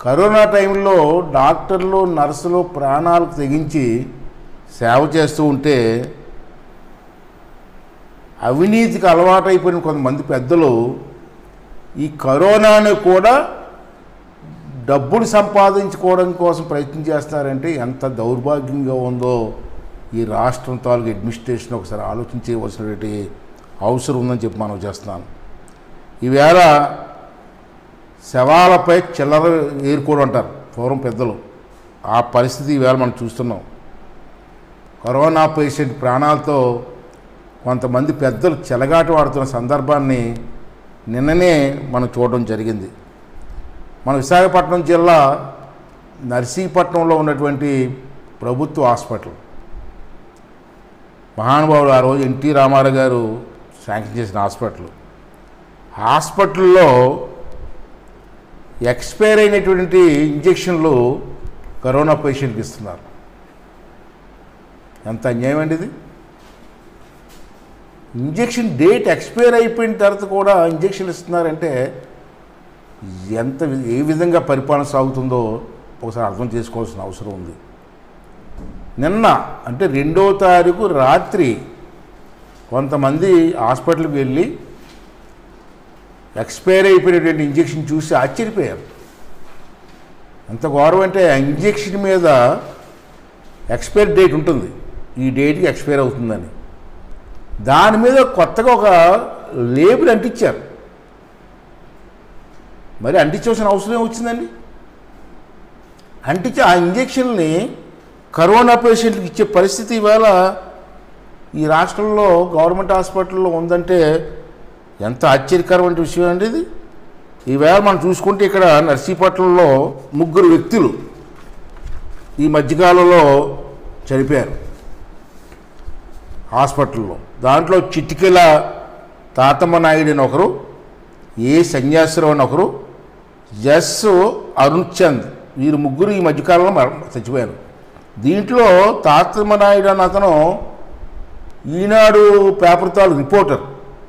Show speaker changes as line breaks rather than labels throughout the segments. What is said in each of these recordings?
corona టైంలో డాక్టర్లు నర్సులు ప్రాణాలకు తెగించి సేవ చేస్తూ ఉంటే అవినీతికి అలవాటైపోయిన కొంతమంది పెద్దలు ఈ కరోనాను కూడా డబ్బులు సంపాదించుకోవడం కోసం ప్రయత్నం చేస్తున్నారంటే ఎంత దౌర్భాగ్యంగా ఉందో ఈ రాష్ట్రం తాలూకు అడ్మినిస్ట్రేషన్ ఒకసారి ఆలోచించవలసినటువంటి అవసరం ఉందని చెప్పి మనం చేస్తున్నాను ఈవేళ శవాలపై చిల్లర ఏరుకోవడం అంటారు పూర్వం పెద్దలు ఆ పరిస్థితి ఈవేళ మనం చూస్తున్నాం కరోనా పేషెంట్ ప్రాణాలతో కొంతమంది పెద్దలు చెలగాట వాడుతున్న సందర్భాన్ని నిన్ననే మనం చూడడం జరిగింది మన విశాఖపట్నం జిల్లా నర్సీపట్నంలో ఉన్నటువంటి ప్రభుత్వ హాస్పిటల్ మహానుభావుడు ఆ రోజు ఎన్టీ రామారావు గారు శాంక్షన్ చేసిన హాస్పిటల్ హాస్పిటల్లో ఎక్స్పైర్ అయినటువంటి ఇంజెక్షన్లు కరోనా పేషెంట్కి ఇస్తున్నారు ఎంత అన్యాయం అండి ఇది ఇంజెక్షన్ డేట్ ఎక్స్పైర్ అయిపోయిన తర్వాత కూడా ఇంజెక్షన్ ఇస్తున్నారంటే ఎంత వి- ఏ విధంగా పరిపాలన సాగుతుందో ఒకసారి అర్థం చేసుకోవాల్సిన అవసరం ఉంది నిన్న అంటే రెండో తారీఖు రాత్రి కొంతమంది హాస్పిటల్కి వెళ్ళి ఎక్స్పైర్ అయిపోయినటువంటి ఇంజెక్షన్ చూసి ఆశ్చర్యపోయారు ఎంత గౌరవం అంటే ఆ ఇంజెక్షన్ మీద ఎక్స్పైర్ డేట్ ఉంటుంది ఈ డేట్కి ఎక్స్పైర్ అవుతుందని దాని మీద కొత్తగా ఒక లేబుల్ అంటించారు మరి అంటించవలసిన అవసరం ఏమొచ్చిందండి అంటించి ఆ ఇంజెక్షన్ని కరోనా పేషెంట్కి ఇచ్చే పరిస్థితి ఇవాళ ఈ రాష్ట్రంలో గవర్నమెంట్ హాస్పిటల్లో ఉందంటే ఎంత ఆశ్చర్యకరమైన విషయం అండి ఇది ఈవేళ మనం చూసుకుంటే ఇక్కడ నర్సీపట్నంలో ముగ్గురు వ్యక్తులు ఈ మధ్యకాలంలో చనిపోయారు హాస్పిటల్లో దాంట్లో చిటికెల తాతమ్మ నాయుడు అని ఒకరు ఏ సన్యాసరావు అని ఒకరు జస్ అరుణ్ చంద్ వీరు ముగ్గురు ఈ మధ్యకాలంలో మర- చచ్చిపోయారు దీంట్లో తాతమ్మ నాయుడు అన్న అతను ఈనాడు పేపర్ తాలూ రిపోర్టర్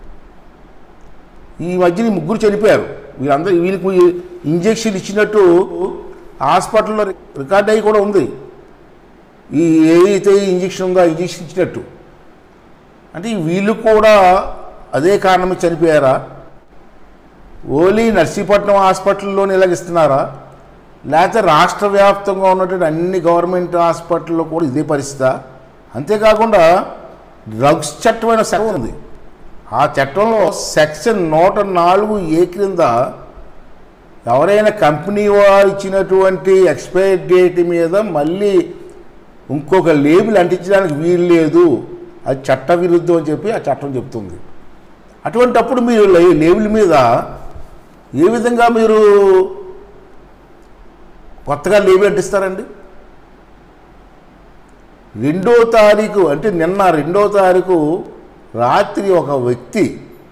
ఈ మధ్యన ఈ ముగ్గురు చనిపోయారు వీళ్ళందరూ వీళ్ళకి ఇంజెక్షన్ ఇచ్చినట్టు హాస్పిటల్లో రికార్డ్ అయ్యి కూడా ఉంది ఈ ఏదైతే ఇంజెక్షన్ ఉందో ఆ ఇంజెక్షన్ ఇచ్చినట్టు అంటే వీళ్ళు కూడా అదే కారణం చనిపోయారా ఓన్లీ నర్సీపట్నం హాస్పిటల్లోనే ఇలాగ ఇస్తున్నారా లేకపోతే రాష్ట్ర వ్యాప్తంగా ఉన్నటువంటి అన్ని గవర్నమెంట్ హాస్పిటల్లో కూడా ఇదే పరిస్థితి అంతేకాకుండా డ్రగ్స్ చట్టం అనే సెక్షన్ ఉంది ఆ చట్టంలో సెక్షన్ నూట నాలుగు ఏ క్రింద ఎవరైనా కంపెనీ వారు ఇచ్చినటువంటి ఎక్స్పైరీ డేట్ మీద మళ్ళీ ఇంకొక లేబుల్ అంటించడానికి వీలు లేదు అది చట్ట విరుద్ధం అని చెప్పి ఆ చట్టం చెప్తుంది అటువంటప్పుడు మీరు లే- లేబుల్ మీద ఏ విధంగా మీరు కొత్తగా లేబుల్ అంటిస్తారండి రెండో తారీఖు అంటే నిన్న రెండో తారీఖు రాత్రి ఒక వ్యక్తి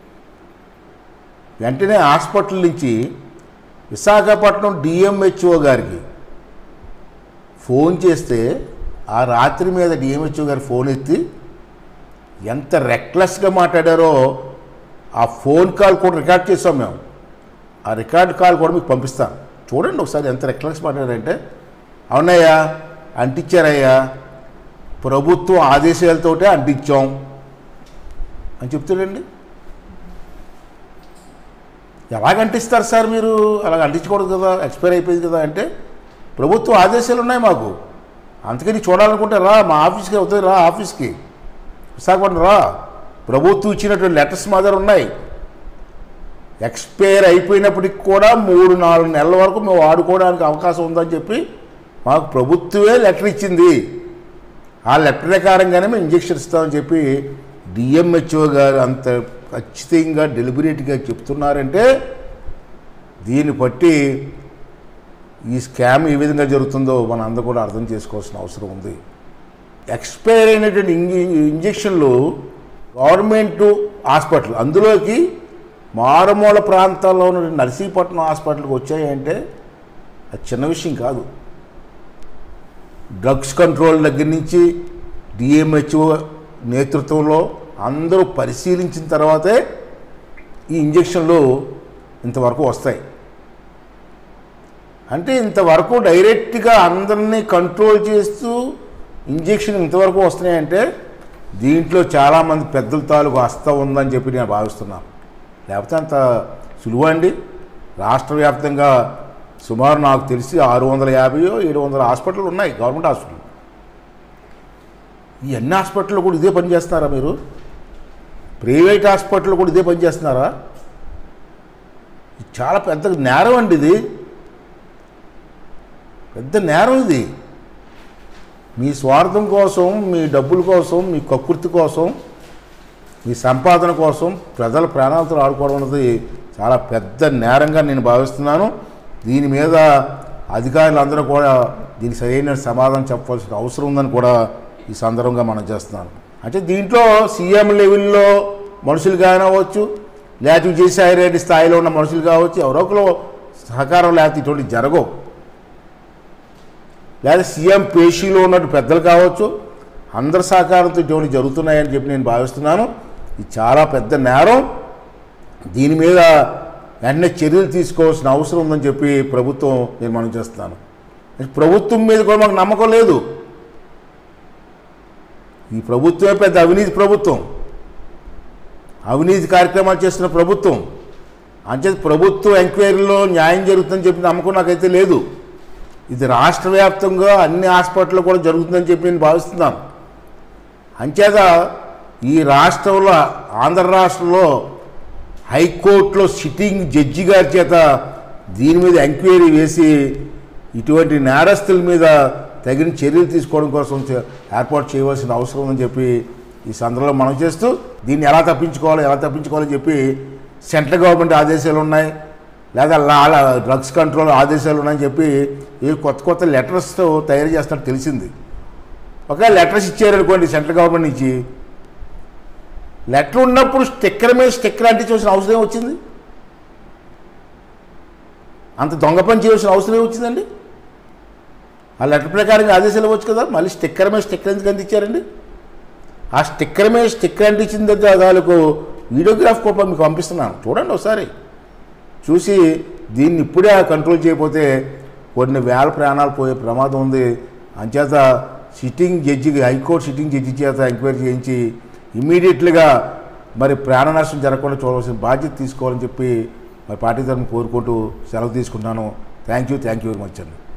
వెంటనే హాస్పిటల్ నుంచి విశాఖపట్నం డిఎంహెచ్ఓ గారికి ఫోన్ చేస్తే ఆ రాత్రి మీద డిఎంహెచ్ఓ గారు ఫోన్ ఎత్తి ఎంత రెక్లెస్గా మాట్లాడారో ఆ ఫోన్ కాల్ కూడా రికార్డ్ చేసాం మేము ఆ రికార్డ్ కాల్ కూడా మీకు పంపిస్తాను చూడండి ఒకసారి ఎంత రెక్లెస్ మాట్లాడారంటే అవునయ్యా అంటించారయ్యా ప్రభుత్వం ఆదేశాలతోటే అంటించాం అని చెప్తాడండి ఎలాగ అంటిస్తారు సార్ మీరు అలాగ అంటించకూడదు కదా ఎక్స్పైర్ అయిపోయింది కదా అంటే ప్రభుత్వ ఆదేశాలు ఉన్నాయి మాకు అందుకని చూడాలనుకుంటే రా మా ఆఫీస్కి అవుతుంది రా ఆఫీస్కి విశాఖపట్నం రా ప్రభుత్వం ఇచ్చినటువంటి లెటర్స్ మా దగ్గర ఉన్నాయి ఎక్స్పైర్ అయిపోయినప్పటికి కూడా మూడు నాలుగు నెలల వరకు మేము వాడుకోవడానికి అవకాశం ఉందని చెప్పి మాకు ప్రభుత్వమే లెటర్ ఇచ్చింది ఆ లెటర్ ప్రకారంగానే మేము ఇంజక్షన్ ఇస్తామని చెప్పి డిఎంహెచ్ఓ గారు అంత ఖచ్చితంగా డెలిబరేట్గా చెప్తున్నారంటే దీన్ని బట్టి ఈ స్కామ్ ఏ విధంగా జరుగుతుందో మన అందరూ కూడా అర్థం చేసుకోవాల్సిన అవసరం ఉంది ఎక్స్పైర్ అయినటువంటి ఇంజ ఇంజక్షన్లు గవర్నమెంట్ హాస్పిటల్ అందులోకి మారుమూల ప్రాంతాల్లో ఉన్న నర్సీపట్నం హాస్పిటల్కి వచ్చాయంటే అది చిన్న విషయం కాదు డ్రగ్స్ కంట్రోల్ దగ్గర నుంచి డిఎంహెచ్ఓ నేతృత్వంలో అందరూ పరిశీలించిన తర్వాతే ఈ ఇంజక్షన్లు ఇంతవరకు వస్తాయి అంటే ఇంతవరకు డైరెక్ట్గా అందరినీ కంట్రోల్ చేస్తూ ఇంజెక్షన్ ఇంతవరకు వస్తున్నాయంటే దీంట్లో చాలామంది పెద్దల తాలూకు హస్తం ఉందని చెప్పి నేను భావిస్తున్నాను లేకపోతే అంత సులువు అండి రాష్ట్ర వ్యాప్తంగా సుమారు నాకు తెలిసి ఆరు వందల యాభైయో ఏడు వందల హాస్పిటల్ ఉన్నాయి గవర్నమెంట్ హాస్పిటల్ ఈ అన్ని హాస్పిటల్లో కూడా ఇదే పని చేస్తున్నారా మీరు ప్రైవేట్ హాస్పిటల్ కూడా ఇదే పని చేస్తున్నారా ఇది చాలా పెద్ద నేరం అండి ఇది పెద్ద నేరం ఇది మీ స్వార్థం కోసం మీ డబ్బుల కోసం మీ కకృతి కోసం మీ సంపాదన కోసం ప్రజల ప్రాణాలతో ఆడుకోవడం అనేది చాలా పెద్ద నేరంగా నేను భావిస్తున్నాను దీని మీద అధికారులందరూ కూడా దీనికి సరైన సమాధానం చెప్పవలసిన అవసరం ఉందని కూడా ఈ సందర్భంగా మనం చేస్తున్నాను అంటే దీంట్లో సీఎం లెవెల్లో మనుషులు కానివ్వచ్చు లేకపోతే విజయసాయి రెడ్డి స్థాయిలో ఉన్న మనుషులు కావచ్చు ఎవరో ఒకరు సహకారం లేకపోతే ఇటువంటి జరగవు లేదా సీఎం పేషీలో ఉన్నట్టు పెద్దలు కావచ్చు అందరి సహకారంతో ఇటువంటి జరుగుతున్నాయని చెప్పి నేను భావిస్తున్నాను ఇది చాలా పెద్ద నేరం దీని మీద వెంటనే చర్యలు తీసుకోవాల్సిన అవసరం ఉందని చెప్పి ప్రభుత్వం నేను మనం చేస్తున్నాను ప్రభుత్వం మీద కూడా మాకు నమ్మకం లేదు ఈ ప్రభుత్వమే పెద్ద అవినీతి ప్రభుత్వం అవినీతి కార్యక్రమాలు చేస్తున్న ప్రభుత్వం అంచేత ప్రభుత్వ ఎంక్వైరీలో న్యాయం జరుగుతుందని చెప్పి నమ్మకం నాకైతే లేదు ఇది రాష్ట్ర వ్యాప్తంగా అన్ని హాస్పిటల్లో కూడా జరుగుతుందని చెప్పి నేను భావిస్తున్నాను అంచేత ఈ రాష్ట్రంలో ఆంధ్ర రాష్ట్రంలో హైకోర్టులో సిట్టింగ్ జడ్జి గారి చేత దీని మీద ఎంక్వైరీ వేసి ఇటువంటి నేరస్తుల మీద తగిన చర్యలు తీసుకోవడం కోసం చే- ఏర్పాటు చేయవలసిన అవసరం ఉందని చెప్పి ఈ సందర్భంలో మనం చేస్తూ దీన్ని ఎలా తప్పించుకోవాలో ఎలా తప్పించుకోవాలని చెప్పి సెంట్రల్ గవర్నమెంట్ ఆదేశాలు ఉన్నాయి లేదా లా డ్రగ్స్ కంట్రోల్ ఆదేశాలు ఉన్నాయని చెప్పి ఈ కొత్త కొత్త లెటర్స్తో తయారు చేస్తున్నట్టు తెలిసింది ఒక లెటర్స్ ఇచ్చారనుకోండి సెంట్రల్ గవర్నమెంట్ నుంచి లెటర్ ఉన్నప్పుడు స్టిక్కర్ మీద స్టిక్కర్ అంటించవలసిన అవసరం ఏం వచ్చింది అంత దొంగ పని చేయవలసిన అవసరం ఏం వచ్చిందండి ఆ లెటర్ ప్రకారంగా ఆదేశాలు ఇవ్వచ్చు కదా మళ్ళీ స్టిక్కర్ మీద స్టిక్కర్ ఎందుకు అందించారండి ఆ స్టిక్కర్ మీద స్టిక్కర్ అంటించిన దగ్గర వాళ్ళకు వీడియోగ్రాఫ్ కూడా మీకు పంపిస్తున్నాను చూడండి ఒకసారి చూసి దీన్ని ఇప్పుడే కంట్రోల్ చేయకపోతే కొన్ని వేల ప్రాణాలు పోయే ప్రమాదం ఉంది అంచేత sitting judge high court sitting judge చేత ఎంక్వైరీ చేయించి ఇమీడియట్లుగా మరి ప్రాణ నష్టం జరగకుండా చూడవలసిన బాధ్యత తీసుకోవాలని చెప్పి మరి పార్టీ తరఫున కోరుకుంటూ సెలవు తీసుకుంటున్నాను thank you thank you very much అండి